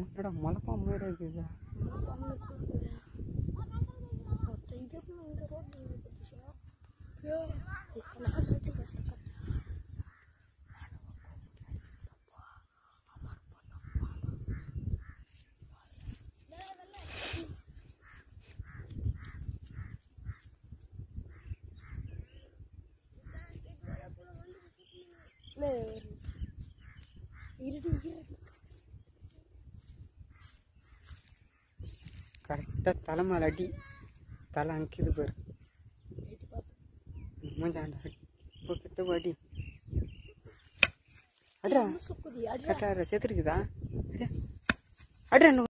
என்னடா மலைப்பா மாதிரி இருக்குதா கரெக்டாக தலை மேலே அடி தலை அங்கிது பாரு மூஞ்சாண்டா இப்போ கிட்ட போ அடி அட்ரா கரெக்டாக செத்துருக்குதா அட்ரா அட்ரா